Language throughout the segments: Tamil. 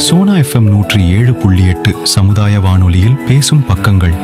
சோனா எஃப்எம் நூற்றி ஏழு புள்ளி எட்டு சமுதாய வானொலியில் பேசும் பக்கங்கள்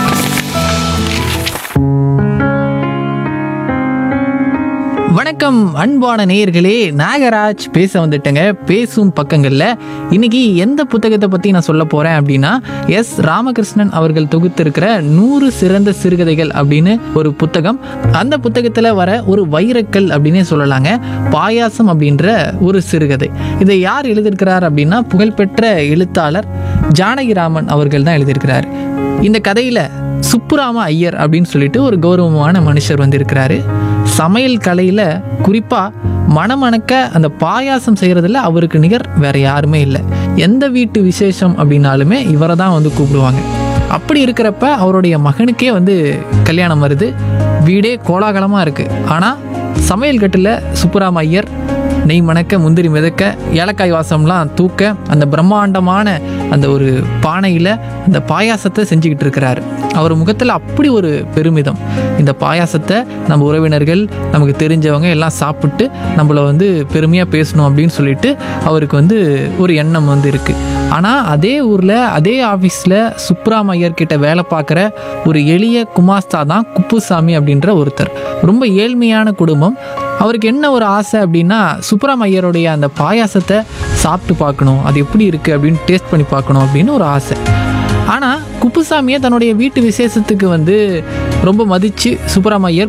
வணக்கம் அன்பான நேயர்களே நாகராஜ் பேச வந்துட்டேங்க பேசும் பக்கங்களில் இன்னைக்கு எந்த புத்தகத்தை பற்றி நான் சொல்ல போகிறேன் அப்படின்னா எஸ் ராமகிருஷ்ணன் அவர்கள் தொகுத்திருக்கிற நூறு சிறந்த சிறுகதைகள் அப்படின்னு ஒரு புத்தகம் அந்த புத்தகத்தில் வர ஒரு வைரக்கல் அப்படின்னே சொல்லலாங்க பாயாசம் அப்படின்ற ஒரு சிறுகதை இதை யார் எழுதியிருக்கிறார் அப்படின்னா புகழ்பெற்ற எழுத்தாளர் ஜானகிராமன் அவர்கள் தான் எழுதியிருக்கிறார் இந்த கதையில் சுப்புராம ஐயர் அப்படின்னு சொல்லிட்டு ஒரு கௌரவமான மனுஷர் வந்திருக்கிறாரு சமையல் கலையில் குறிப்பாக மணமணக்க அந்த பாயாசம் செய்கிறதுல அவருக்கு நிகர் வேற யாருமே இல்லை எந்த வீட்டு விசேஷம் அப்படின்னாலுமே இவரை தான் வந்து கூப்பிடுவாங்க அப்படி இருக்கிறப்ப அவருடைய மகனுக்கே வந்து கல்யாணம் வருது வீடே கோலாகலமாக இருக்குது ஆனால் சமையல் கட்டில் சுப்புராம ஐயர் நெய் மணக்க முந்திரி மிதக்க ஏலக்காய் வாசம்லாம் தூக்க அந்த பிரம்மாண்டமான அந்த ஒரு பானையில் அந்த பாயாசத்தை செஞ்சுக்கிட்டு இருக்கிறாரு அவர் முகத்தில் அப்படி ஒரு பெருமிதம் இந்த பாயாசத்தை நம்ம உறவினர்கள் நமக்கு தெரிஞ்சவங்க எல்லாம் சாப்பிட்டு நம்மளை வந்து பெருமையாக பேசணும் அப்படின்னு சொல்லிட்டு அவருக்கு வந்து ஒரு எண்ணம் வந்து இருக்குது ஆனால் அதே ஊரில் அதே ஆஃபீஸில் சுப்ராம் ஐயர் கிட்ட வேலை பார்க்குற ஒரு எளிய குமாஸ்தா தான் குப்புசாமி அப்படின்ற ஒருத்தர் ரொம்ப ஏழ்மையான குடும்பம் அவருக்கு என்ன ஒரு ஆசை அப்படின்னா சுப்ராம் ஐயருடைய அந்த பாயாசத்தை சாப்பிட்டு பார்க்கணும் அது எப்படி இருக்குது அப்படின்னு டேஸ்ட் பண்ணி பார்க்கணும் அப்படின்னு ஒரு ஆசை ஆனால் குப்புசாமியை தன்னுடைய வீட்டு விசேஷத்துக்கு வந்து ரொம்ப மதித்து சுப்பராம ஐயர்